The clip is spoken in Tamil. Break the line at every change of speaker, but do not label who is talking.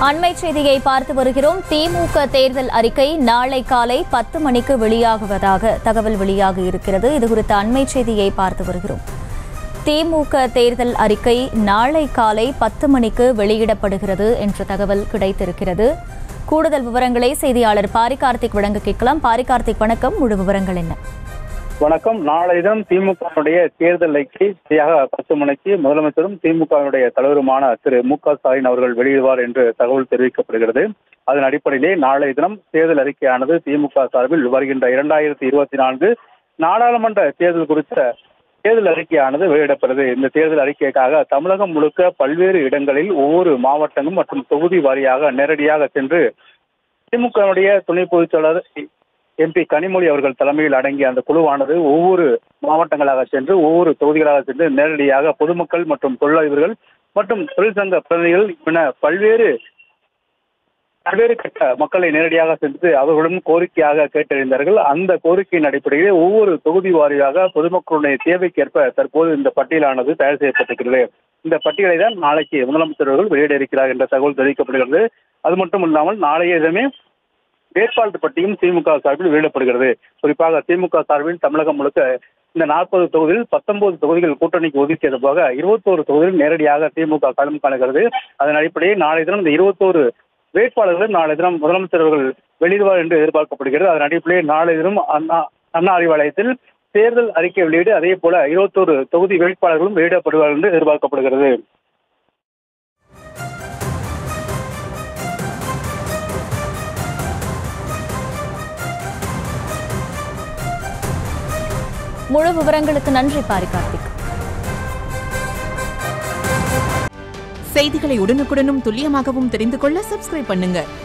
அண்மை செய்தியை பார்த்து வருகிறோம் திமுக தேர்தல் அறிக்கை நாளை காலை பத்து மணிக்கு வெளியாகுவதாக தகவல் வெளியாகி இருக்கிறது இது குறித்த அண்மை செய்தியை பார்த்து வருகிறோம் திமுக தேர்தல் அறிக்கை நாளை காலை பத்து மணிக்கு வெளியிடப்படுகிறது என்ற தகவல் கிடைத்திருக்கிறது கூடுதல் விவரங்களை செய்தியாளர் பாரி கார்த்திக் வழங்க கேட்கலாம் பாரி கார்த்திக் வணக்கம் முழு விவரங்கள் என்ன
வணக்கம் நாளை தினம் திமுகவுடைய தேர்தல் அறிக்கை சரியாக பத்து மணிக்கு முதலமைச்சரும் திமுகவினுடைய தலைவருமான திரு மு க ஸ்டாலின் அவர்கள் வெளியிடுவார் என்று தகவல் தெரிவிக்கப்படுகிறது அதன் அடிப்படையிலே நாளை தினம் தேர்தல் அறிக்கையானது திமுக சார்பில் வருகின்ற இரண்டாயிரத்தி இருபத்தி நான்கு நாடாளுமன்ற தேர்தல் குறித்த தேர்தல் அறிக்கையானது வெளியிடப்படுது இந்த தேர்தல் அறிக்கைக்காக தமிழகம் முழுக்க பல்வேறு இடங்களில் ஒவ்வொரு மாவட்டங்கள் மற்றும் தொகுதி வாரியாக நேரடியாக சென்று திமுகவுடைய துணை பொதுச் செயலாளர் எம்பி கனிமொழி அவர்கள் தலைமையில் அடங்கிய அந்த குழுவானது ஒவ்வொரு மாவட்டங்களாக சென்று ஒவ்வொரு தொகுதிகளாக சென்று நேரடியாக பொதுமக்கள் மற்றும் தொழிலதிபர்கள் மற்றும் தொழிற்சங்க பிரதிநிதிகள் என பல்வேறு பல்வேறு கட்ட மக்களை நேரடியாக சென்று அவர்களும் கோரிக்கையாக கேட்டறிந்தார்கள் அந்த கோரிக்கையின் அடிப்படையில் ஒவ்வொரு தொகுதி வாரியாக பொதுமக்களுடைய தேவைக்கேற்ப தற்போது இந்த பட்டியலானது தயார் செய்யப்பட்டிருக்கிறது இந்த பட்டியலை தான் நாளைக்கு முதலமைச்சர் அவர்கள் வெளியிட இருக்கிறார் என்ற தகவல் தெரிவிக்கப்படுகிறது அது மட்டும் இல்லாமல் நாளைய தினமே வேட்பாளர் பட்டியும் திமுக சார்பில் வெளியிடப்படுகிறது குறிப்பாக திமுக சார்பில் தமிழகம் முழுக்க இந்த நாற்பது தொகுதியில் பத்தொன்பது தொகுதிகள் கூட்டணிக்கு ஒதுக்கியது போக இருபத்தோரு தொகுதியில் நேரடியாக திமுக களம் காணுகிறது அதன் அடிப்படையில் நாளை தினம் இந்த இருபத்தோரு வேட்பாளர்கள் நாளை தினம் முதலமைச்சர் அவர்கள் வெளியிடுவார் என்று எதிர்பார்க்கப்படுகிறது அதன் அடிப்படையில் நாளை தினம் அண்ணா அண்ணா அறிவாலயத்தில் தேர்தல் அறிக்கை வெளியீடு அதே போல இருபத்தோரு தொகுதி வேட்பாளர்களும் வெளியிடப்படுவார் என்று எதிர்பார்க்கப்படுகிறது
முழு விவரங்களுக்கு நன்றி பாரி கார்த்திக்
செய்திகளை உடனுக்குடனும் துல்லியமாகவும் தெரிந்து கொள்ள சப்ஸ்கிரைப் பண்ணுங்க